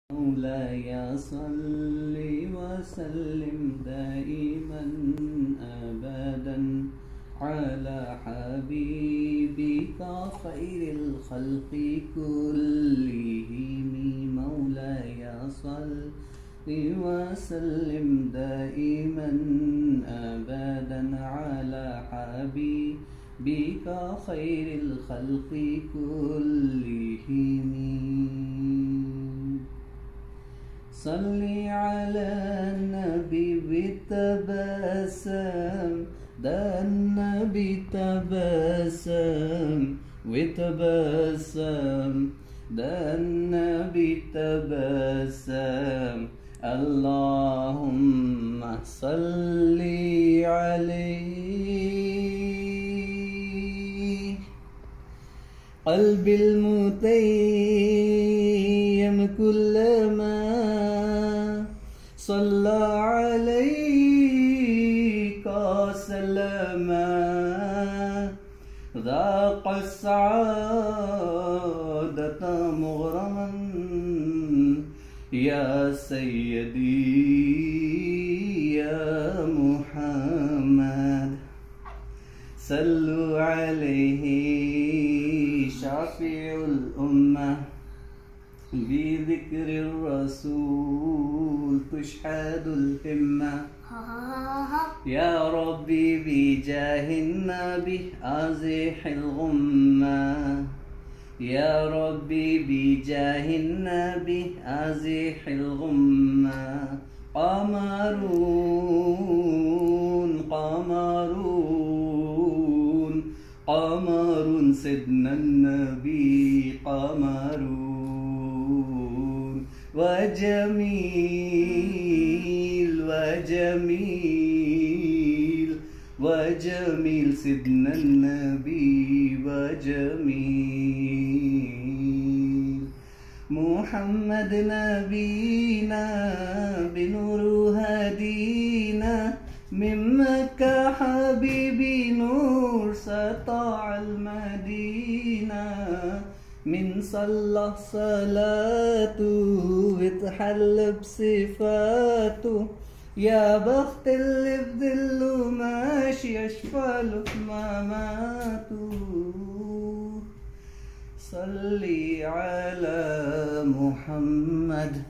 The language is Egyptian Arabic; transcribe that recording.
مولاي صل وسلم دائما ابدا على حبيبك خير الخلق كلهم مولاي صل وسلم دائما ابدا على حبيبك خير الخلق كلهم صل على النبي بتبسم ده النبي تبسم وتبسم ده النبي تبسم اللهم صل عليه قلبي المتيم كلما صلى عليك سلما ذاق السعادة مغرما يا سيدي يا محمد صلوا عليه شافع الأمة بذكر الرسول تشحذ الهمة يا ربي بجاه النبي أزح الغمة يا ربي بجاه النبي أزح الغمة قمرون قمرون قمر سيدنا النبي قمرون وجميل وجميل وجميل سيدنا النبي وجميل محمد نبينا بنور هدينا من مكة حبيبي نور سطع المدينة من صلى صلاته وتحل بصفاته يا بخت اللي بذله ماشي يشفى له في مماته صلي على محمد